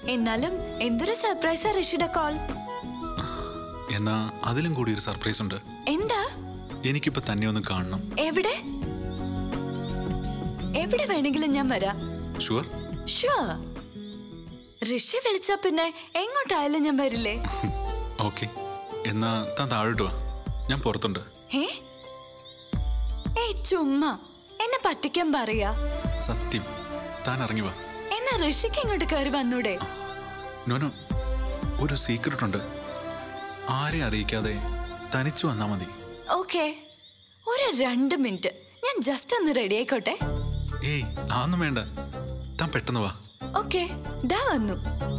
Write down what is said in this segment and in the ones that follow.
എന്നാലും എന്തൊരു സർപ്രൈസാ ഋഷിയുടെ കോൾ എന്നാ അതിലും കൂടി ഒരു സർപ്രൈസ് ഉണ്ട് എന്താ എനിക്കിപ്പോ തന്നെ ഒന്ന് കാണണം എവിടെ എവിടെ വേണമെങ്കിലും ഞാൻ വരാം ഷുവർ ഷുവർ ഋഷി വിളിച്ചാ പിന്നെ എങ്ങോട്ടായാലും ഞാൻ വരില്ലേ ഓക്കെ എന്നാ താൻ താഴോട്ട് വാ ഞാൻ പുറത്തുണ്ട് ഏ ഏയ് ചുമ്മാ എന്നെ പറ്റിക്കാൻ പറയാ സത്യം താൻ ഇറങ്ങി വാ എന്നാ ഋഷിക്ക് ഇങ്ങോട്ട് കയറി വന്നൂടെ നോനോ ഒരു സീക്രട്ട് ഉണ്ട് ആരെ അറിയിക്കാതെ തനിച്ചു വന്നാ മതി ഓക്കെ ഒരു രണ്ട് മിനിറ്റ് ഞാൻ ജസ്റ്റ് ഒന്ന് റെഡി ആയിക്കോട്ടെ ഏയ് അതൊന്നും വേണ്ട താൻ പെട്ടെന്ന് വാ ഓക്കെ ദാ വന്നു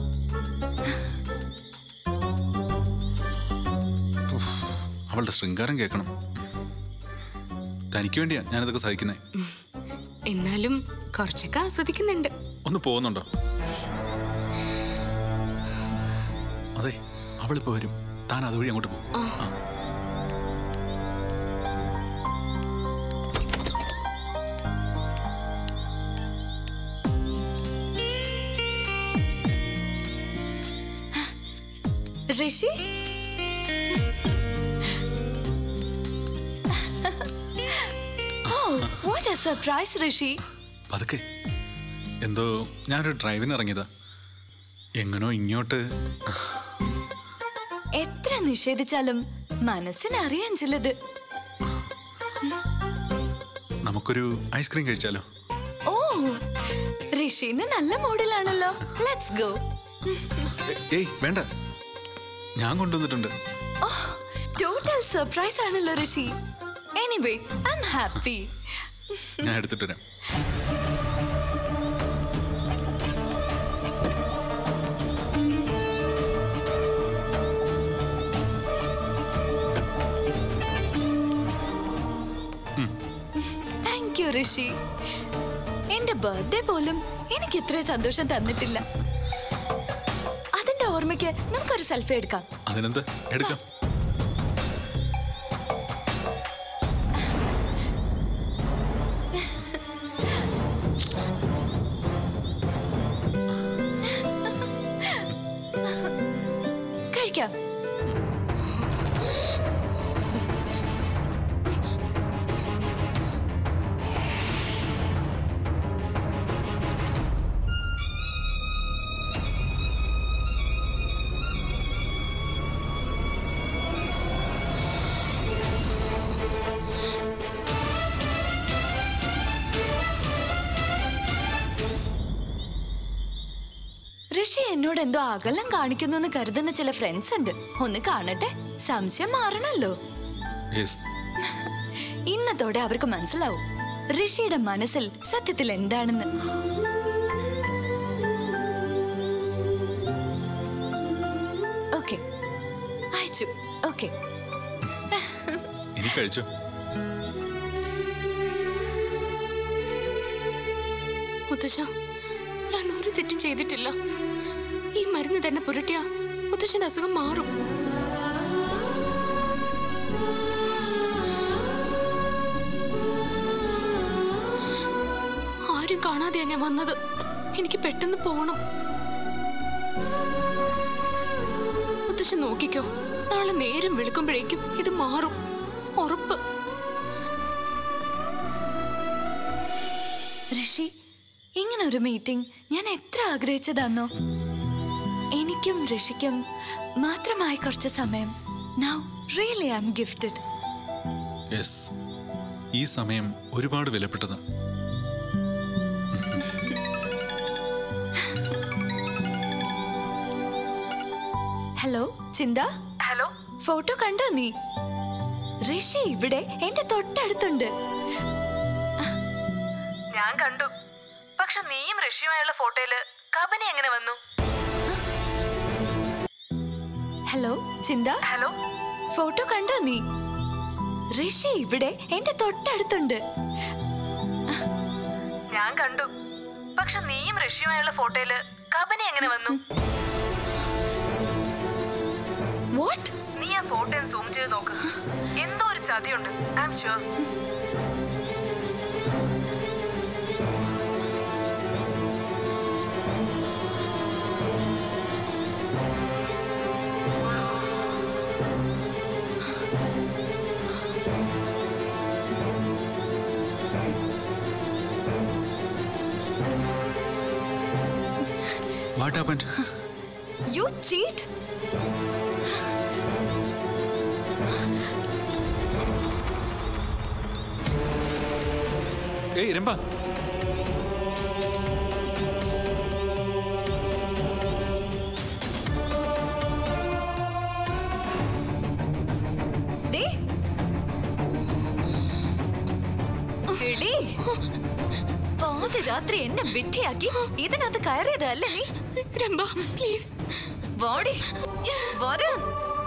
ഉഫ്, അവളുടെ ശൃംഗാരം കേൾക്കണം തനിക്ക് വേണ്ടിയാ ഞാനിതൊക്കെ സഹിക്കുന്നേ എന്നാലും കുറച്ചൊക്കെ ആസ്വദിക്കുന്നുണ്ട് ഒന്ന് പോകുന്നുണ്ടോ അതെ അവളിപ്പോ വരും താൻ അതുവഴി അങ്ങോട്ട് പോകും Rishi oh what a surprise Rishi പതുക്കെ എന്തോ ഞാനൊരു ഡ്രൈവിന് ഇറങ്ങിയതാ എങ്ങനോ ഇങ്ങോട്ട് എത്ര നിഷേധിച്ചാലും മനസ്സിനറിയാൻ ചിലത് നമുക്കൊരു ഐസ്ക്രീം കഴിച്ചാലോ ഓ ഋഷി ഇന്ന് നല്ല മൂഡിലാണല്ലോ ലെറ്റ്സ് ഗോ എ- ഏയ് വേണ്ട ഞാൻ കൊണ്ടുവന്നിട്ടുണ്ട് ഓ ടോട്ടൽ സർപ്രൈസ് ആണല്ലോ Rishi anyway I'm happy ഞാൻ എടുത്തിട്ട് വരാം താങ്ക് യു ഋഷി എന്റെ ബർത്ത്ഡേ പോലും എനിക്ക് ഇത്രയും സന്തോഷം തന്നിട്ടില്ല അതിന്റെ ഓർമ്മയ്ക്ക് നമുക്കൊരു സെൽഫി എടുക്കാം അതിനെന്താ എടുക്കാം കഴിക്കാം ഋഷി എന്നോട് എന്തോ അകലം കാണിക്കുന്നു എന്ന് കരുതുന്ന ചില ഫ്രണ്ട്സ് ഉണ്ട് ഒന്ന് കാണട്ടെ സംശയം മാറണല്ലോ യെസ് ഇന്നത്തോടെ അവർക്ക് മനസ്സിലാവും ഋഷിയുടെ മനസ്സിൽ സത്യത്തിൽ എന്താണെന്ന് ഓക്കെ അയച്ചു ഓക്കെ ഇനി കഴിച്ചോ മുത്തശ്ശ ഞാൻ ഒരു തെറ്റും ചെയ്തിട്ടില്ല ഈ മരുന്ന് തന്നെ പുരട്ടിയ മുത്തശ്ശന്റെ അസുഖം മാറും ആരും കാണാതെയാ ഞാൻ വന്നത് എനിക്ക് പെട്ടെന്ന് പോണം മുത്തശ്ശൻ നോക്കിക്കോ നാളെ നേരം വെളുക്കുമ്പോഴേക്കും ഇത് മാറും ഉറപ്പ് ഋഷി ഇങ്ങനെ ഒരു മീറ്റിംഗ് ഞാൻ എത്ര ആഗ്രഹിച്ചതാന്നോ എനിക്കും ഋഷിക്കും മാത്രമായി കുറച്ച് സമയം now really I'm gifted yes ഈ സമയം ഒരുപാട് വിലപ്പെട്ടതാ ഹലോ ചിന്ത ഹലോ ഫോട്ടോ കണ്ടോ നീ ഋഷി ഇവിടെ എന്റെ തൊട്ടടുത്തുണ്ട് ഞാൻ കണ്ടു പക്ഷെ നീയും ഋഷിയുമായുള്ള ഫോട്ടോയില് കബനി എങ്ങനെ വന്നു ഹലോ ചിന്ത ഹലോ ഫോട്ടോ കണ്ടോ നീ ഋഷി ഇവിടെ എന്റെ തൊട്ടടുത്തുണ്ട് ഞാൻ കണ്ടു പക്ഷെ നീയും ഋഷിയുമായുള്ള ഫോട്ടോയില് കബനി എങ്ങനെ വന്നു വാട്ട് നീ ആ ഫോട്ടോ സൂം ചെയ്ത് നോക്ക് എന്തോ ഒരു ചതിയുണ്ട് I'm sure what happen you cheat ഏയ് രംഭ ഡേ എടീ, പാതിരാത്രി എന്നെ വിട്ടിയാക്കി ഇതിനകത്ത് കയറിയതല്ലേ നീ രംഭ പ്ലീസ് വാടി വരാൻ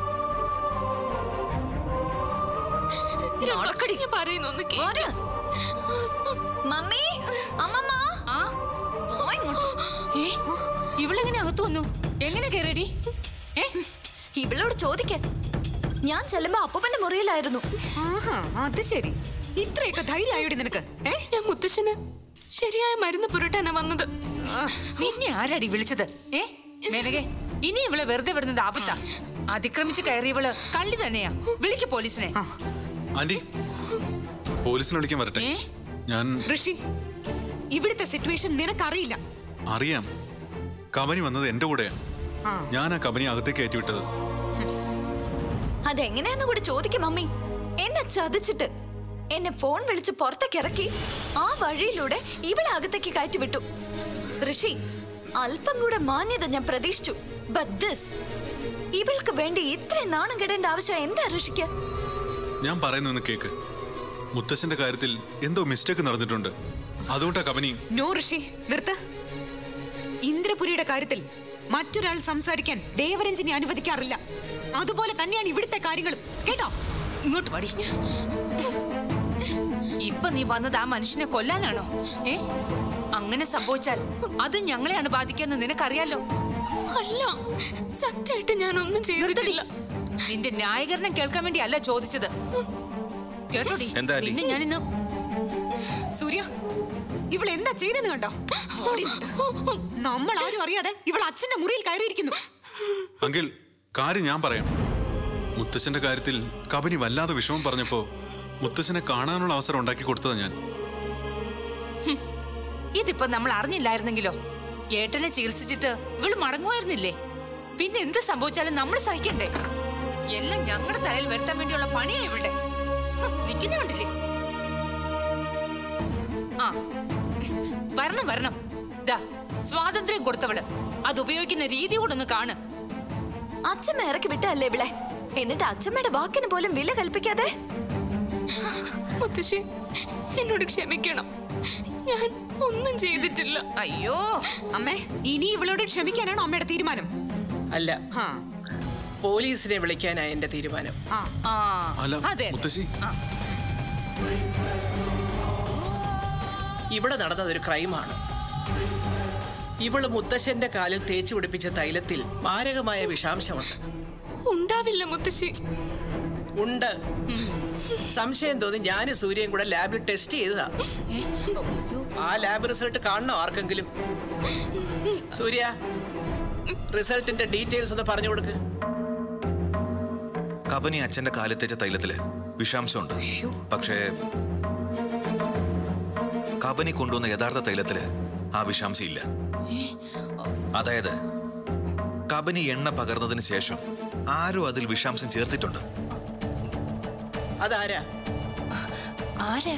നടക്കടി. ഞാൻ പറയുന്നു ഒന്ന് കേക്ക് വരാൻ മമ്മി അമ്മമ്മ പോ ഇങ്ങോട്ട്. ഏ ഇവളെങ്ങനെ അകത്ത് വന്നു എങ്ങനെ കയറടി ഏ ഇവളോട് ചോദിക്ക ഞാൻ ചെല്ലുമ്പോ അപ്പൂപ്പന്റെ മുറിയിലായിരുന്നു ആഹാ അത് ശരി ഇത്രയൊക്കെ ധൈര്യമായോടി നിനക്ക് ഏ ഞാൻ മുത്തശ്ശന് ശരിയായ മരുന്ന് പുരട്ടാനാ വന്നത് ആ, നിന്നെ ആരാടി വിളിച്ചത് ഏ മേനകെ ഇനി ഇവളെ വെറുതെ വിടുന്നത് ആപത്താ അതിക്രമിച്ച് കയറിയവള് കള്ളി തന്നെയാ വിളിക്ക് പോലീസിനെ ആന്റി പോലീസിനെ വിളിക്കാൻ വരട്ടെ ഏ? ഞാൻ ഋഷി ഇവിടുത്തെ സിറ്റുവേഷൻ നിനക്കറിയില്ല അറിയാം കബനി വന്നത് എന്റെ കൂടെയാ ആ. ഞാൻ ആ കബനി അകത്തേക്ക് കയറ്റി വിട്ടത് അതെങ്ങനെയാന്ന് കൂടി ചോദിക്കും മമ്മി എന്നെ ചതിച്ചിട്ട് എന്നെ ഫോൺ വിളിച്ച് പുറത്തേക്ക് ഇറക്കി ആ വഴിയിലൂടെ ഇവളെ അകത്തേക്ക് കയറ്റി വിട്ടു ഋഷി അല്പം കൂടെ മാന്യത ഞാൻ പ്രതീക്ഷിച്ചു ബട്ട് ദിസ് ഇവൾക്ക് വേണ്ടി ഇത്രയും നാണം കെടേണ്ട ആവശ്യം എന്താ ഋഷിക്ക് ഞാൻ പറയുന്നൊന്ന് കേക്ക് മുത്തശ്ശന്റെ കാര്യത്തിൽ എന്തോ മിസ്റ്റേക്ക് നടന്നിട്ടുണ്ട് അതുകൊണ്ടാ കബനി നോ ഋഷി നിർത്ത് ഇന്ദ്രപുരിയുടെ കാര്യത്തിൽ മറ്റൊരാൾ സംസാരിക്കാൻ ദേവരഞ്ജിനെ അനുവദിക്കാറില്ല അതുപോലെ തന്നെയാണ് ഇവിടുത്തെ കാര്യങ്ങളും കേട്ടോ ഇങ്ങോട്ട് വടി ഇപ്പൊ നീ വന്നത് ആ മനുഷ്യനെ കൊല്ലാനാണോ ഏ അങ്ങനെ സംഭവിച്ചാൽ അത് ഞങ്ങളെയാണ് ബാധിക്കാന്ന് നിനക്കറിയാലോ അല്ല സത്യമായിട്ട് ഞാൻ ഒന്നും ചെയ്തിട്ടില്ല നിന്റെ ന്യായീകരണം കേൾക്കാൻ വേണ്ടി അല്ല ചോദിച്ചത് കേട്ടോടി എന്താ ആന്റി? നിന്നെ ഞാനിന്ന് സൂര്യ ഇവൾ എന്താ ചെയ്തെന്ന് കണ്ടോ ഓടി ഇങ്ങോട്ട്. നമ്മൾ ആരും അറിയാതെ ഇവൾ അച്ഛന്റെ മുറിയിൽ കയറിയിരിക്കുന്നു അങ്കിൾ കാര്യം ഞാൻ പറയാം മുത്തശ്ശന്റെ കാര്യത്തിൽ കബനി വല്ലാതെ വിഷമം പറഞ്ഞപ്പോ മുത്തശ്ശനെ കാണാനുള്ള അവസരം ഉണ്ടാക്കി കൊടുത്തതാ ഞാൻ ഇതിപ്പോ നമ്മൾ അറിഞ്ഞില്ലായിരുന്നെങ്കിലോ ഏട്ടനെ ചികിത്സിച്ചിട്ട് ഇവള് മടങ്ങുമായിരുന്നില്ലേ പിന്നെ എന്ത് സംഭവിച്ചാലും നമ്മൾ സഹിക്കണ്ടേ എല്ലാം ഞങ്ങളുടെ തലയിൽ വരുത്താൻ വേണ്ടിയുള്ള പണിയാ ഇവളുടെ ഹ്, നിക്കുന്ന കണ്ടില്ലേ ആ വരണം വരണം ദാ സ്വാതന്ത്ര്യം കൊടുത്തവള് അത് ഉപയോഗിക്കുന്ന രീതി കൂടൊന്ന് കാണ് അച്ഛമ്മ ഇറക്കി വിട്ടല്ലേ ഇവളെ എന്നിട്ട് അച്ഛമ്മയുടെ വാക്കിന് പോലും വില കൽപ്പിക്കാതെ മുത്തശ്ശി എന്നോട് ക്ഷമിക്കണം ഞാൻ ഒന്നും ചെയ്തിട്ടില്ല അയ്യോ അമ്മേ ഇനി ഇവളോട് ക്ഷമിക്കാനാണോ അമ്മയുടെ തീരുമാനം അല്ല ആ പോലീസിനെ വിളിക്കാനാ എന്റെ തീരുമാനം ആ ആ അല്ല അതെ അതെ. മുത്തശ്ശി ആ, ഇവിടെ നടന്നത് ഒരു ക്രൈമാണ് ഇവള് മുത്തശ്ശന്റെ കാലിൽ തേച്ചു പിടിപ്പിച്ച തൈലത്തിൽ മാരകമായ വിഷാംശമുണ്ട് ഉണ്ടാവില്ല മുത്തശ്ശി ഉണ്ട് സംശയം തോന്നി ഞാനും സൂര്യയും കൂടെ ലാബിൽ ടെസ്റ്റ് ചെയ്തതാ ആ ലാബ് റിസൾട്ട് കാണണോ ആർക്കെങ്കിലും സൂര്യ റിസൾട്ടിന്റെ ഡീറ്റെയിൽസ് ഒന്ന് പറഞ്ഞു കൊടുക്ക് കബനി അച്ഛന്റെ കാലത്തേച്ച തൈലത്തില് വിഷാംശമുണ്ട് പക്ഷേ കബനി കൊണ്ടുവന്ന യഥാർത്ഥ തൈലത്തില് ആ വിഷാംശം ഇല്ല അതായത് കബനി എണ്ണ പകർന്നതിന് ശേഷം ആരോ അതിൽ വിഷാംശം ചേർത്തിട്ടുണ്ട് അതാരാ ആരാ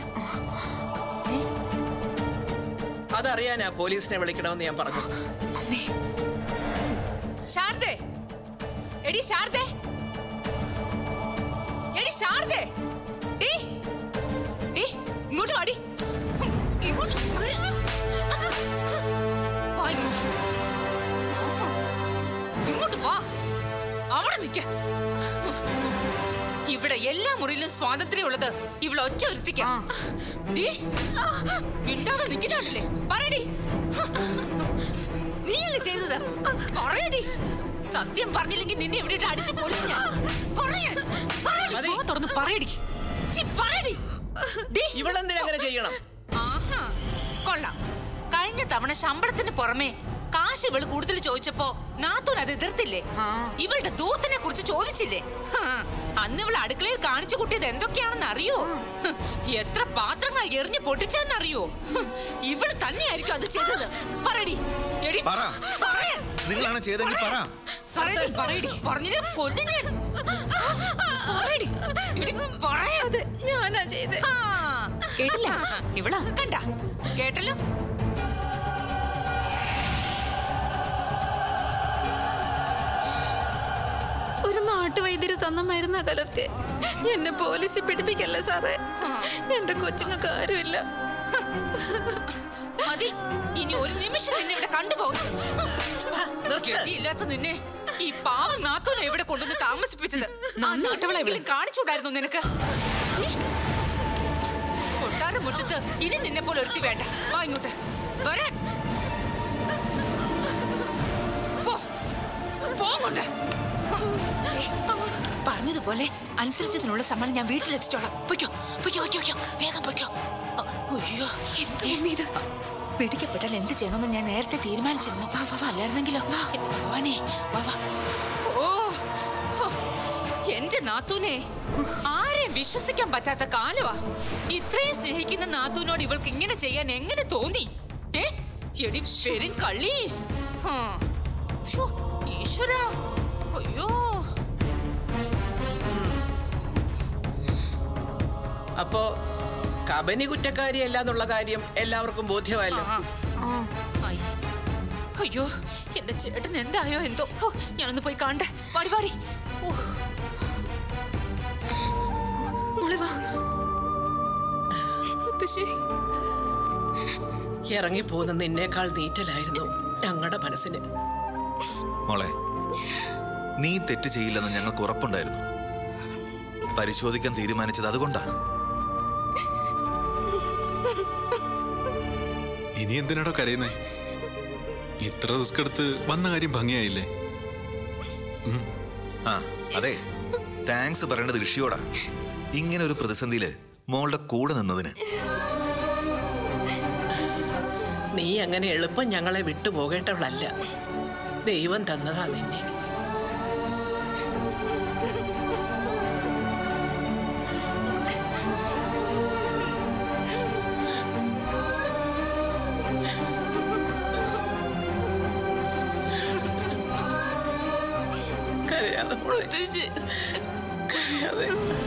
അതറിയാനാ പോലീസിനെ വിളിക്കണമെന്ന് ഞാൻ പറഞ്ഞു ശാരദേ എടി ശാരദേ എടി ശാരദേ ഡീ ഡീ ഇങ്ങോട്ട് വാടി ഇങ്ങോട്ട് വാ ഇങ്ങോട്ട്. ആഹാ. ഇങ്ങോട്ട് വാ അവിടെ നിക്ക ഇവിടെ എല്ലാ മുറിയിലും സ്വാതന്ത്ര്യമുള്ളത് ഇവിടെ ഒറ്റ ഒരുത്തിക്ക മിണ്ടാതെ നിൽക്കുന്നുണ്ടല്ലേ പറയടി നീയല്ലേ ചെയ്തത് പറയടി സത്യം പറഞ്ഞില്ലെങ്കിൽ നിന്നെ ഇവിടെ ഇട്ട് അടിച്ചു കൊല്ലും ഞാൻ പറയാൻ മതി. തുറന്ന് പറയടി ചി, പറയടി ഡീ. ഇവളെന്തിനാ അങ്ങനെ ചെയ്യണം ആഹാ കൊള്ളാം കഴിഞ്ഞ തവണ ശമ്പളത്തിന് പുറമെ കാശ് ഇവള് കൂടുതൽ ചോദിച്ചപ്പോ നാത്തൂൻ അത് എതിർത്തില്ലേ ആ. ഇവളുടെ ദൂത്തിനെ കുറിച്ച് ചോദിച്ചില്ലേ ഹാ, അന്ന് ഇവൾ അടുക്കളയിൽ കാണിച്ചു കൂട്ടിയത് എന്തൊക്കെയാണെന്ന് അറിയോ ഹ്, എത്ര പാത്രങ്ങൾ എറിഞ്ഞു പൊട്ടിച്ചെന്നറിയോ ഹ്, ഇവള് തന്നെയായിരിക്കും അത് ചെയ്തത് പറയടി എടി പറ. പറയാൻ നിങ്ങളാണ് ചെയ്തെങ്കിൽ പറ പറയടി, പറയടി. പറഞ്ഞില്ലേ കൊല്ലും ഞാൻ. പറയടി. എടി, പറയാതെ. ഞാനാ ചെയ്തേ ആ, കേട്ടില്ല ഇവളാ കണ്ട കേട്ടല്ലോ ഒരു നാട്ടുവൈദ്യര് തന്ന മരുന്ന കലർത്തി എന്നെ പോലീസിൽ പിടിപ്പിക്കല്ലേ സാറേ എന്റെ കൊച്ചുങ്ങൾക്ക് ആരുമില്ല മതി ഇനി ഒരു നിമിഷം നിന്നെ ഇവിടെ കണ്ടുപോകരുത് ഗതിയില്ലാത്ത നിന്നെ ഈ പാവം നാത്തോന ഇവിടെ കൊണ്ടുവന്ന് താമസിപ്പിച്ചത് നാട്ടവളെങ്കിലും കാണിച്ചുകൂടായിരുന്നു നിനക്ക് ഈ കൊട്ടാര മുറ്റത്ത് ഇനി നിന്നെ പോലെ ഒരുത്തി വേണ്ട വാ ഇങ്ങോട്ട് വരാൻ പോ. പോ അങ്ങോട്ട്. ഹും. ഏ, പറഞ്ഞതുപോലെ അനുസരിച്ചതിനുള്ള സമ്മാനം ഞാൻ വീട്ടിലെത്തിച്ചോളാം പൊയ്ക്കോ പൊയ്ക്കോ പൊയ്ക്കോ പൊയ്ക്കോ വേഗം പൊയ്ക്കോ അ, അയ്യോ എന്താ ഇത് പിടിക്കപ്പെട്ടാൽ എന്ത് ചെയ്യണമെന്ന് ഞാൻ നേരത്തെ തീരുമാനിച്ചിരുന്നു അല്ലായിരുന്നെങ്കിലോ എന്റെ ഭഗവാനെ വാ വാ ഓ ഹോ, എന്റെ നാത്തൂനെ ആരെയും വിശ്വസിക്കാൻ പറ്റാത്ത കാലവാ ഇത്രയും സ്നേഹിക്കുന്ന നാത്തൂനോട് ഇവൾക്ക് ഇങ്ങനെ ചെയ്യാൻ എങ്ങനെ തോന്നി ഏ എടി പെരും കള്ളി ഹാ. ശ്ശോ, ഈശ്വരാ അയ്യോ അപ്പോ കബനി കുറ്റക്കാരിയല്ല എന്നുള്ള കാര്യം എല്ലാവർക്കും ബോധ്യമായല്ലോ ആ. ഐ. അയ്യോ എന്റെ ചേട്ടൻ എന്തായോ എന്തോ ഹോ, ഞാനൊന്ന് പോയി കാണട്ടെ പാടി പാടി ഓ. മോളെ വാ. മുത്തശ്ശി. ഇറങ്ങിപ്പോകുന്ന നിന്നേക്കാൾ നീറ്റലായിരുന്നു ഞങ്ങളുടെ മനസ്സിന് മോളെ നീ തെറ്റ് ചെയ്യില്ലെന്ന് ഞങ്ങൾക്ക് ഉറപ്പുണ്ടായിരുന്നു പരിശോധിക്കാൻ തീരുമാനിച്ചത് അതുകൊണ്ടാ ഇനി എന്തിനാടോ കരയുന്നേ ഇത്ര റിസ്ക് എടുത്ത് വന്ന കാര്യം ഭംഗിയായില്ലേ ആ അതെ താങ്ക്സ് പറയേണ്ടത് ഋഷിയോടാ ഇങ്ങനെ ഒരു പ്രതിസന്ധിയില് മോളുടെ കൂടെ നിന്നതിന് നീ അങ്ങനെ എളുപ്പം ഞങ്ങളെ വിട്ടുപോകേണ്ടവളല്ല ദൈവം തന്നതാ നിന്നെ കരയാതെ മോളെ കരയാതെ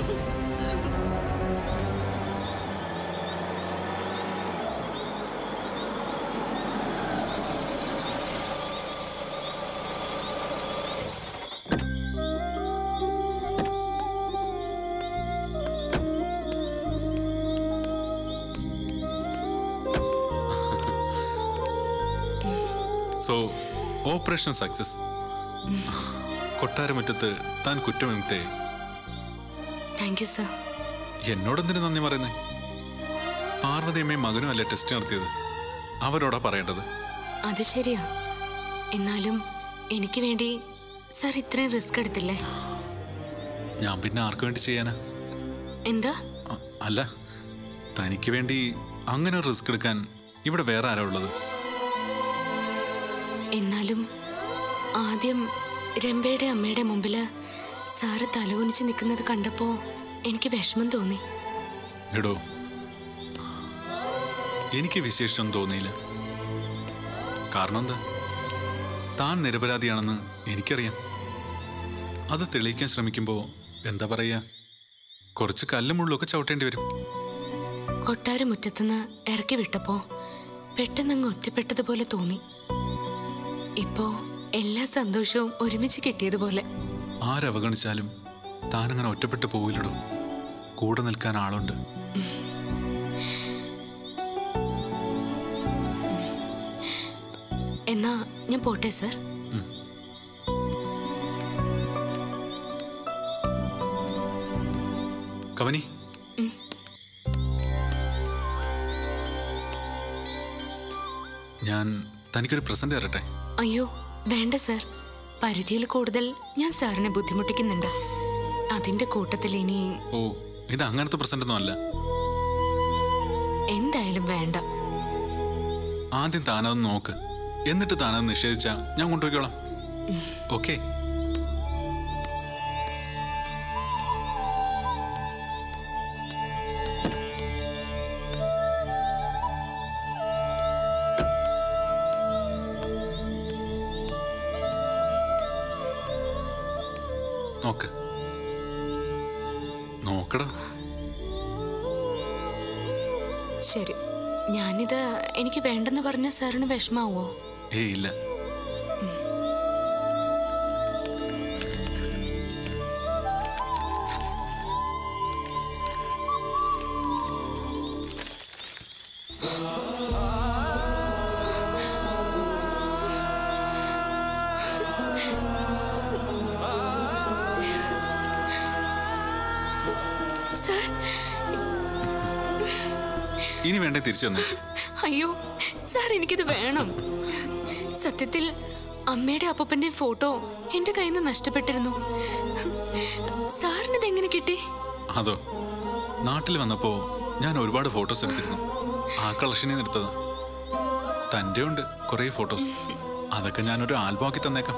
സോ ഓപ്പറേഷൻ സക്സസ് കൊട്ടാരമുറ്റത്ത് താൻ കുറ്റവിമുക്തയായി താങ്ക് യു സർ എന്നോടെന്തിനു നന്ദി പറയുന്നേ പാർവതിയമ്മയും മകനും അല്ലേ ടെസ്റ്റ് നടത്തിയത് അവരോടാ പറയേണ്ടത് അത് ശരിയാ എന്നാലും എനിക്ക് വേണ്ടി സർ ഇത്രയും റിസ്ക് എടുത്തില്ലേ ഞാൻ പിന്നെ ആർക്കു വേണ്ടി ചെയ്യാനാ എന്താ അ- അല്ല തനിക്ക് വേണ്ടി അങ്ങനെ ഒരു റിസ്ക് എടുക്കാൻ ഇവിടെ വേറെ ആരാ ഉള്ളത് എന്നാലും ആദ്യം രംഭയുടെ അമ്മയുടെ മുമ്പില് സാറ് തലകുനിച്ച് നിൽക്കുന്നത് കണ്ടപ്പോ എനിക്ക് വിഷമം തോന്നി എടോ എനിക്ക് വിശേഷം തോന്നിയില്ല കാരണം എന്താ താൻ നിരപരാധിയാണെന്ന് എനിക്കറിയാം അത് തെളിയിക്കാൻ ശ്രമിക്കുമ്പോൾ എന്താ പറയുക കുറച്ച് കല്ലും മുള്ളൊക്കെ ചവിട്ടേണ്ടി വരും കൊട്ടാരമുറ്റത്തുനിന്ന് ഇറക്കി വിട്ടപ്പോ പെട്ടെന്നങ്ങ് ഒറ്റപ്പെട്ടതുപോലെ തോന്നി ഇപ്പോ എല്ലാ സന്തോഷവും ഒരുമിച്ച് കിട്ടിയതുപോലെ ആരവഗണിച്ചാലും താനങ്ങനെ ഒറ്റപ്പെട്ടു പോവില്ലടോ കൂടെ നിൽക്കാൻ ആളുണ്ട് എന്നാ ഞാൻ പോട്ടെ സർ കവനി ഞാൻ തനിക്കൊരു പ്രസന്റ് തരട്ടെ അയ്യോ വേണ്ട സർ പരിധിയിൽ കൂടുതൽ ഞാൻ സാറിനെ ബുദ്ധിമുട്ടിക്കുന്നുണ്ട് അതിന്റെ കൂട്ടത്തിൽ ഇനി ഓ ഇത് അങ്ങനത്തെ പ്രസന്റ് ഒന്നും അല്ല എന്തായാലും വേണ്ട ആദ്യം താനതൊന്ന് നോക്ക് എന്നിട്ട് താനത് നിഷേധിച്ചാ ഞാൻ കൊണ്ടുപോയിക്കോളാം ഓക്കെ നോക്ക് നോക്കടാ ശരി ഞാനിത് എനിക്ക് വേണ്ടെന്ന് പറഞ്ഞ സാറിന് വിഷമാവോ ഏയ് ഇല്ല സാർ ഇനി വേണ്ടേ തിരിച്ചു വന്നേ അയ്യോ സാർ എനിക്കിത് വേണം സത്യത്തിൽ അമ്മയുടെ അപ്പൂപ്പന്റെ ഫോട്ടോ എന്റെ കയ്യിൽ നിന്ന് നഷ്ടപ്പെട്ടിരുന്നു സാറിനിത് എങ്ങനെ കിട്ടി അതോ നാട്ടിൽ വന്നപ്പോ ഞാൻ ഒരുപാട് ഫോട്ടോസ് എടുത്തിരുന്നു ആ കളക്ഷനിൽ നിന്ന് എടുത്തതാ തൻ്റെ ഉണ്ട് കുറേ ഫോട്ടോസ് അതൊക്കെ ഞാനൊരു ആൽബം ആക്കി തന്നേക്കാം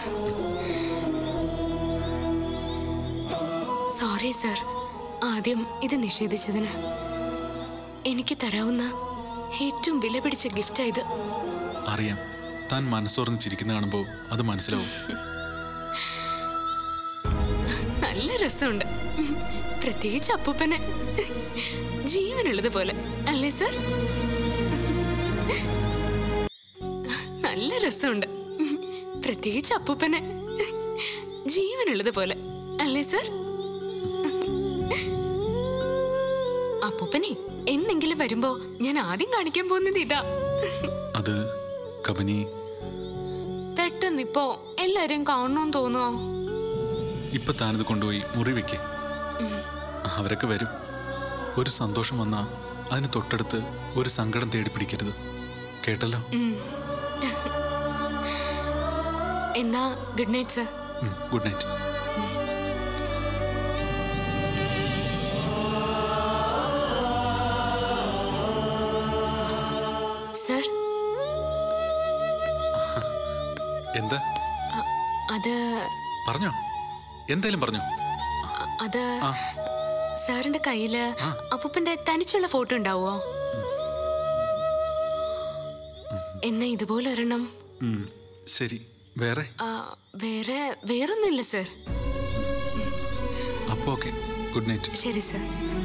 സോറി സാർ ആദ്യം ഇത് നിഷേധിച്ചതിന് എനിക്ക് തരാവുന്ന ഏറ്റവും വില പിടിച്ച ഗിഫ്റ്റായത് അറിയാം താൻ മനസ്സോർന്ന് ചിരിക്കുന്ന കാണുമ്പോൾ അത് മനസ്സിലാവും നല്ല രസമുണ്ട് പ്രത്യേകിച്ച് അപ്പൂപ്പനെ ജീവനുള്ളത് പോലെ അല്ലേ സാർ നല്ല രസമുണ്ട് പ്രത്യേകിച്ച് അപ്പൂപ്പനെ ജീവനുള്ളത് പോലെ അല്ലേ സാർ അപ്പൂപ്പനെ എന്നെങ്കിലും വരുമ്പോ ഞാൻ ആദ്യം കാണിക്കാൻ പോകുന്നത് ഇതാ അത് കബനി പെട്ടെന്നിപ്പോ എല്ലാരും കാണണമെന്ന് തോന്നുവോ ഇപ്പൊ താനിത് കൊണ്ടുപോയി മുറി വെക്കേ അവരൊക്കെ വരും ഒരു സന്തോഷം വന്നാ അതിന് തൊട്ടടുത്ത് ഒരു സങ്കടം തേടി പിടിക്കരുത് കേട്ടല്ലോ എന്നാ good night sir good night sir എന്താ അ- അത് പറഞ്ഞോ എന്തായാലും പറഞ്ഞോ അ- അത് ആ. സാറിന്റെ കയ്യില് അപ്പൂപ്പന്റെ തനിച്ചുള്ള ഫോട്ടോ ഉണ്ടാവോ എന്നാ ഇതുപോലെ ഒരെണ്ണം ഉം, ശരി വേറെ ആ, വേറെ വേറൊന്നുമില്ല സർ അപ്പോൾ ഓക്കെ ഗുഡ് നൈറ്റ് ശരി സർ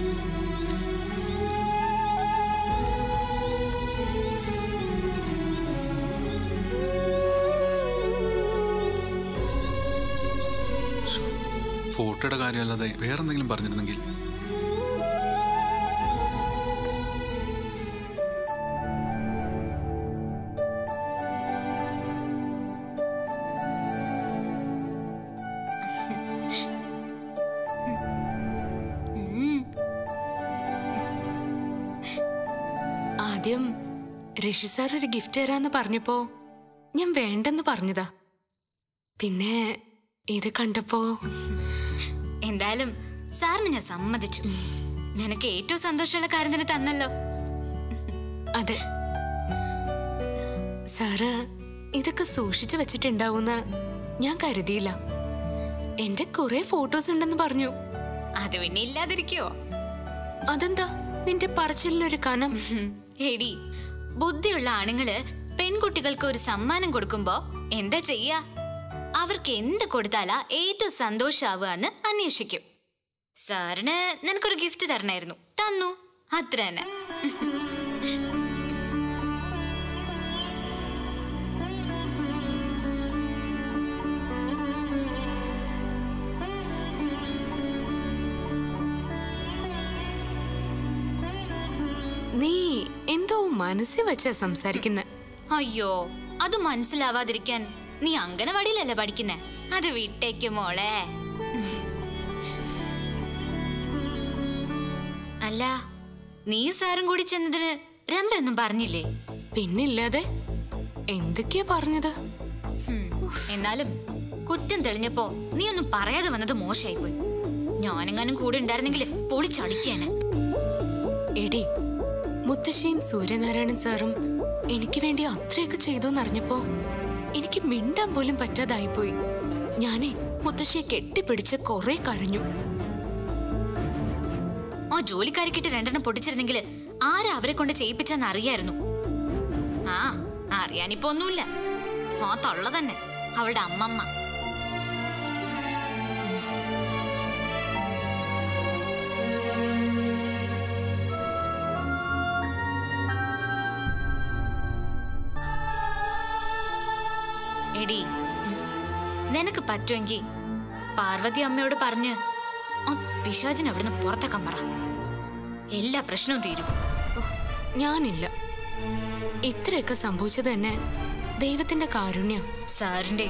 ഫോട്ടോയുടെ കാര്യമല്ലാതെ വേറെന്തെങ്കിലും പറഞ്ഞിരുന്നെങ്കിൽ ആദ്യം ഋഷി സാർ ഒരു ഗിഫ്റ്റ് തരാന്ന് പറഞ്ഞപ്പോ ഞാൻ വേണ്ടെന്ന് പറഞ്ഞതാ പിന്നെ ഇത് കണ്ടപ്പോ എന്തായാലും സാറിന് ഞാൻ സമ്മതിച്ചു നിനക്ക് ഏറ്റവും സന്തോഷമുള്ള കാര്യം തന്നെ തന്നല്ലോ അതെ സാറ് ഇതൊക്കെ സൂക്ഷിച്ചു വെച്ചിട്ടുണ്ടാവുന്ന ഞാൻ കരുതിയില്ല എന്റെ കുറെ ഫോട്ടോസ് ഉണ്ടെന്ന് പറഞ്ഞു അത് പിന്നെ ഇല്ലാതിരിക്കോ അതെന്താ നിന്റെ പറച്ചിലിനൊരു കനം ഹും, എടി ബുദ്ധിയുള്ള ആണുങ്ങള് പെൺകുട്ടികൾക്ക് ഒരു സമ്മാനം കൊടുക്കുമ്പോ എന്താ ചെയ്യാ അവർക്ക് എന്ത് കൊടുത്താലാ ഏറ്റവും സന്തോഷാവുക എന്ന് അന്വേഷിക്കും സാറിന് നിനക്കൊരു ഗിഫ്റ്റ് തരണമായിരുന്നു തന്നു അത്ര തന്നെ നീ എന്തോ മനസ്സിൽ വെച്ചാ സംസാരിക്കുന്നെ അയ്യോ അത് മനസ്സിലാവാതിരിക്കാൻ നീ അങ്കനവാടിയിലല്ലേ പഠിക്കുന്നേ അത് വിട്ടേക്ക് മോളെ അല്ല നീ സാറും കൂടി ചെന്നതിന് രമ്പൊന്നും പറഞ്ഞില്ലേ പിന്നില്ലാതെ എന്തൊക്കെയാ പറഞ്ഞത് ഹും, എന്നാലും കുറ്റം തെളിഞ്ഞപ്പോ നീ ഒന്നും പറയാതെ വന്നത് മോശമായിപ്പോയി ഞാനെങ്ങാനും കൂടെ ഉണ്ടായിരുന്നെങ്കിൽ പൊളിച്ചടിക്കാന് എടി മുത്തശ്ശിയും സൂര്യനാരായണൻ സാറും എനിക്ക് വേണ്ടി അത്രയൊക്കെ ചെയ്തു എന്നറിഞ്ഞപ്പോ എനിക്ക് മിണ്ടാൻ പോലും പറ്റാതായിപ്പോയി ഞാനേ മുത്തശ്ശിയെ കെട്ടിപ്പിടിച്ച് കുറെ കരഞ്ഞു ആ ജോലിക്കാരിക്കിട്ട് രണ്ടെണ്ണം പൊട്ടിച്ചിരുന്നെങ്കിൽ ആരാ അവരെ കൊണ്ട് ചെയ്യിപ്പിച്ചെന്ന് അറിയായിരുന്നു ആ അറിയാനിപ്പോ ഒന്നുമില്ല ആ തള്ള തന്നെ അവളുടെ അമ്മമ്മ ഉം. എടി നിനക്ക് പറ്റുമെങ്കിൽ പാർവതി അമ്മയോട് പറഞ്ഞ് ആ പിശാചിനെ അവിടുന്ന് പുറത്തേക്കാൻ പറ എല്ലാ പ്രശ്നവും തീരും ഓ, ഞാനില്ല ഇത്രയൊക്കെ സംഭവിച്ചത് തന്നെ ദൈവത്തിന്റെ കാരുണ്യം സാറിന്റെ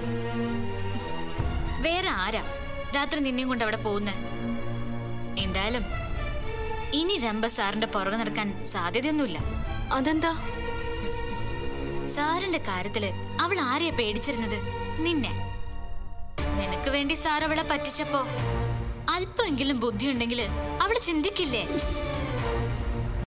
വേറെ ആരാ രാത്രി നിന്നെയും കൊണ്ട് അവിടെ പോകുന്നത് എന്തായാലും ഇനി രംഭ സാറിന്റെ പുറകെ നടക്കാൻ സാധ്യതയൊന്നുമില്ല അതെന്താ സാറിന്റെ കാര്യത്തില് അവൾ ആരെയാ പേടിച്ചിരുന്നത് നിന്നെ നിനക്ക് വേണ്ടി സാർ അവളെ പറ്റിച്ചപ്പോ അല്പമെങ്കിലും ബുദ്ധിയുണ്ടെങ്കിൽ അവൾ ചിന്തിക്കില്ലേ